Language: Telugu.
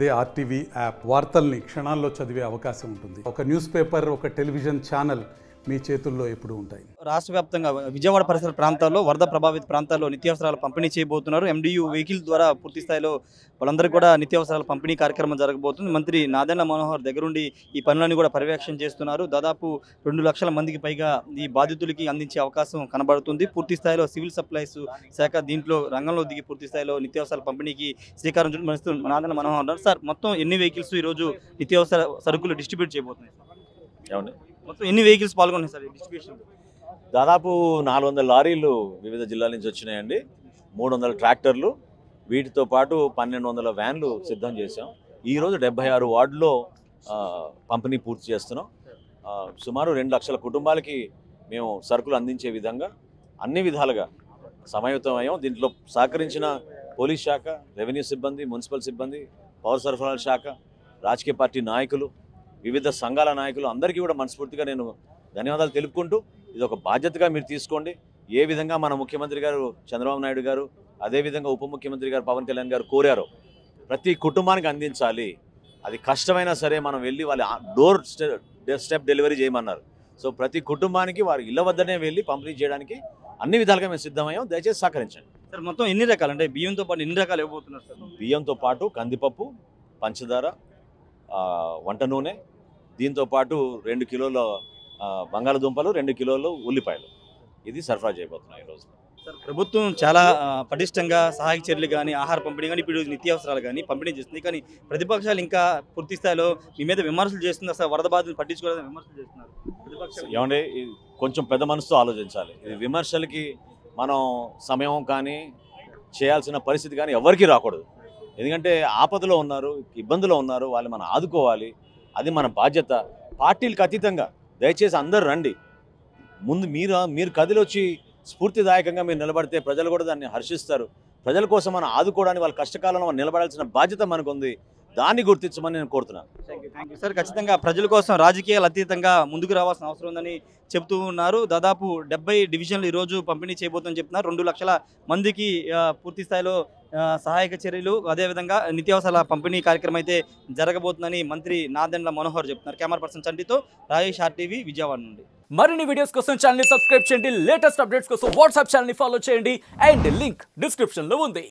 అదే ఆర్టీవీ యాప్ వార్తల్ని క్షణాల్లో చదివే అవకాశం ఉంటుంది ఒక న్యూస్ పేపర్ ఒక టెలివిజన్ ఛానల్ మీ చేతుల్లో ఎప్పుడూ ఉంటాయి రాష్ట్ర వ్యాప్తంగా విజయవాడ పరిసర ప్రాంతాల్లో వరద ప్రభావిత ప్రాంతాల్లో నిత్యావసరాలు పంపిణీ చేయబోతున్నారు ఎండియు వెహికల్ ద్వారా పూర్తి స్థాయిలో వాళ్ళందరికీ కూడా నిత్యావసరాల పంపిణీ కార్యక్రమం జరగబోతుంది మంత్రి నాదెండ్ల మనోహర్ దగ్గరుండి ఈ పనులన్నీ కూడా పర్యవేక్షణ చేస్తున్నారు దాదాపు రెండు లక్షల మందికి పైగా ఈ బాధితులకి అందించే అవకాశం కనబడుతుంది పూర్తి స్థాయిలో సివిల్ సప్లైస్ శాఖ దీంట్లో రంగంలో దిగి పూర్తి స్థాయిలో నిత్యావసరాల పంపిణీకి శ్రీకారం చుట్టూ నాదెండ్ల మనోహర్ ఉన్నారు సార్ మొత్తం ఎన్ని వెహికల్స్ ఈరోజు నిత్యావసర సరుకులు డిస్ట్రిబ్యూట్ చేయబోతున్నాయి ఏమండి మొత్తం ఎన్ని వెహికల్స్ పాల్గొన్నాయి సార్ డిస్ట్రిబ్యూషన్ దాదాపు నాలుగు వందల లారీలు వివిధ జిల్లాల నుంచి వచ్చినాయండి మూడు వందల ట్రాక్టర్లు వీటితో పాటు పన్నెండు వందల వ్యాన్లు సిద్ధం చేశాం ఈరోజు డెబ్బై ఆరు వార్డులో ఆ, పంపిణీ పూర్తి చేస్తున్నాం ఆ, సుమారు రెండు లక్షల కుటుంబాలకి మేము సరుకులు అందించే విధంగా అన్ని విధాలుగా సమయుతమయ్యాం దీంట్లో సహకరించిన పోలీస్ శాఖ రెవెన్యూ సిబ్బంది మున్సిపల్ సిబ్బంది పౌర సరఫరాల శాఖ రాజకీయ పార్టీ నాయకులు వివిధ సంఘాల నాయకులు అందరికీ కూడా మనస్ఫూర్తిగా నేను ధన్యవాదాలు తెలుపుకుంటూ ఇది ఒక బాధ్యతగా మీరు తీసుకోండి ఏ విధంగా మన ముఖ్యమంత్రి గారు చంద్రబాబు నాయుడు గారు అదేవిధంగా ఉప ముఖ్యమంత్రి గారు పవన్ కళ్యాణ్ గారు కోరారో ప్రతి కుటుంబానికి అందించాలి అది కష్టమైనా సరే మనం వెళ్ళి వాళ్ళ డోర్ స్టెప్ డెలివరీ చేయమన్నారు సో ప్రతి కుటుంబానికి వారి ఇళ్ల వద్దనే వెళ్ళి పంపిణీ చేయడానికి అన్ని విధాలుగా మేము సిద్ధమయ్యాం దయచేసి సహకరించండి సార్ మొత్తం ఎన్ని రకాలు అంటే బియ్యంతో పాటు ఎన్ని రకాలు ఇవ్వబోతున్నారు సార్ బియ్యంతో పాటు కందిపప్పు పంచదార ఆ, వంట నూనె దీంతో పాటు రెండు కిలోల ఆ, బంగాళదుంపలు రెండు కిలోలు ఉల్లిపాయలు ఇది సరఫరా చేయబోతున్నాం ఈరోజు సార్ ప్రభుత్వం చాలా ఆ, పటిష్టంగా సహాయక చర్యలు కానీ ఆహార పంపిణీ కానీ ఇప్పుడు నిత్యావసరాలు కానీ పంపిణీ చేస్తుంది కానీ ప్రతిపక్షాలు ఇంకా పూర్తి స్థాయిలో మీ మీద విమర్శలు చేస్తున్నారు సార్ వరద బాధలు పట్టించుకోవాలని విమర్శలు చేస్తున్నారు ప్రతిపక్షాలు ఏమంటే ఇది కొంచెం పెద్ద మనసుతో ఆలోచించాలి ఇది విమర్శలకి మనం సమయం కానీ చేయాల్సిన పరిస్థితి కానీ ఎవరికీ రాకూడదు ఎందుకంటే ఆపదలో ఉన్నారు ఇబ్బందులో ఉన్నారు వాళ్ళు మనం ఆదుకోవాలి అది మన బాధ్యత పార్టీలకు అతీతంగా దయచేసి అందరూ రండి ముందు మీరు మీరు కదిలొచ్చి స్ఫూర్తిదాయకంగా మీరు నిలబడితే ప్రజలు కూడా దాన్ని హర్షిస్తారు ప్రజల కోసం మనం ఆదుకోవడానికి వాళ్ళ కష్టకాలంలో మనం నిలబడాల్సిన బాధ్యత మనకు ఉంది దాన్ని గుర్తించమని నేను కోరుతున్నాను థ్యాంక్ యూ సార్ ఖచ్చితంగా ప్రజల కోసం రాజకీయాలు అతీతంగా ముందుకు రావాల్సిన అవసరం ఉందని చెప్తూ ఉన్నారు దాదాపు డెబ్బై డివిజన్లు ఈరోజు పంపిణీ చేయబోతుందని చెప్తున్నారు రెండు లక్షల మందికి ఆ, పూర్తి స్థాయిలో ఆ, సహాయక చర్యలు అదేవిధంగా నిత్యావసరాల పంపిణీ కార్యక్రమం అయితే జరగబోతుందని మంత్రి నాదెండ్ల మనోహర్ చెప్తున్నారు కెమెరా పర్సన్ చంటితో రాజేష్ ఆర్టీవీ విజయవాడ నుండి మరిన్ని వీడియోస్ కోసం ఛానల్ ని సబ్స్క్రైబ్ చేయండి లేటెస్ట్ అప్డేట్స్ కోసం వాట్సాప్ ఛానల్ ని ఫాలో చేయండి అండ్ లింక్ డిస్క్రిప్షన్ లో ఉంది